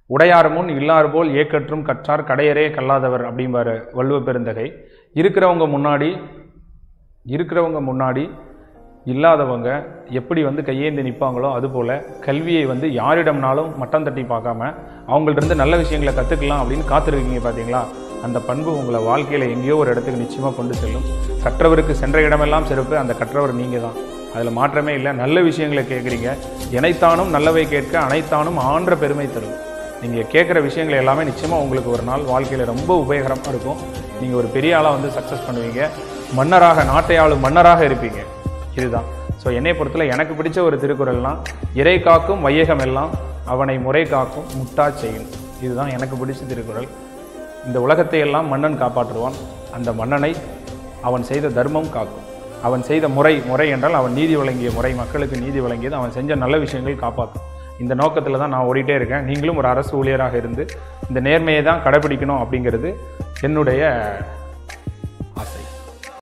உடையார் முன் இல்லார் போல் ஏக்கற்றும் கற்றார் கடையரே கல்லாதவர் அப்படிம்பாரு வள்ளுவ பெருந்தகை இருக்கிறவங்க முன்னாடி இருக்கிறவங்க முன்னாடி இல்லாதவங்க எப்படி வந்து கையேந்தி நிற்பாங்களோ அதுபோல் கல்வியை வந்து யாரிடம்னாலும் மட்டம் தட்டி பார்க்காம அவங்கள்ட்ட இருந்து நல்ல விஷயங்களை கற்றுக்கலாம் அப்படின்னு காத்திருக்கீங்க பார்த்தீங்களா அந்த பண்பு உங்களை வாழ்க்கையில் எங்கேயோ ஒரு இடத்துக்கு நிச்சயமாக கொண்டு செல்லும் கற்றவருக்கு சென்ற இடமெல்லாம் சிறப்பு அந்த கற்றவர் நீங்கள் தான் அதில் மாற்றமே இல்லை நல்ல விஷயங்களை கேட்குறீங்க இணைத்தானும் நல்லவை கேட்க அனைத்தானும் ஆன்ற பெருமை தரும் நீங்கள் கேட்குற விஷயங்கள் எல்லாமே நிச்சயமாக உங்களுக்கு ஒரு நாள் வாழ்க்கையில் ரொம்ப உபயோகரமாக இருக்கும் நீங்கள் ஒரு பெரிய ஆளாக வந்து சக்ஸஸ் பண்ணுவீங்க மன்னராக நாட்டை ஆளும் மன்னராக இருப்பீங்க இதுதான் ஸோ என்னை பொறுத்தல எனக்கு பிடிச்ச ஒரு திருக்குறள்னா இறை காக்கும் வையகம் எல்லாம் அவனை முறை காக்கும் முட்டா செய்யும் இதுதான் எனக்கு பிடிச்ச திருக்குறள் இந்த உலகத்தை எல்லாம் மன்னன் காப்பாற்றுவான் அந்த மன்னனை அவன் செய்த தர்மம் காக்கும் அவன் செய்த முறை முறை என்றால் அவன் நீதி வழங்கிய முறை மக்களுக்கு நீதி வழங்கியது அவன் செஞ்ச நல்ல விஷயங்கள் காப்பாற்றும் இந்த நோக்கத்தில் தான் நான் ஓடிட்டே இருக்கேன் நீங்களும் ஒரு அரசு ஊழியராக இருந்து இந்த நேர்மையை தான் கடைபிடிக்கணும் அப்படிங்கிறது என்னுடைய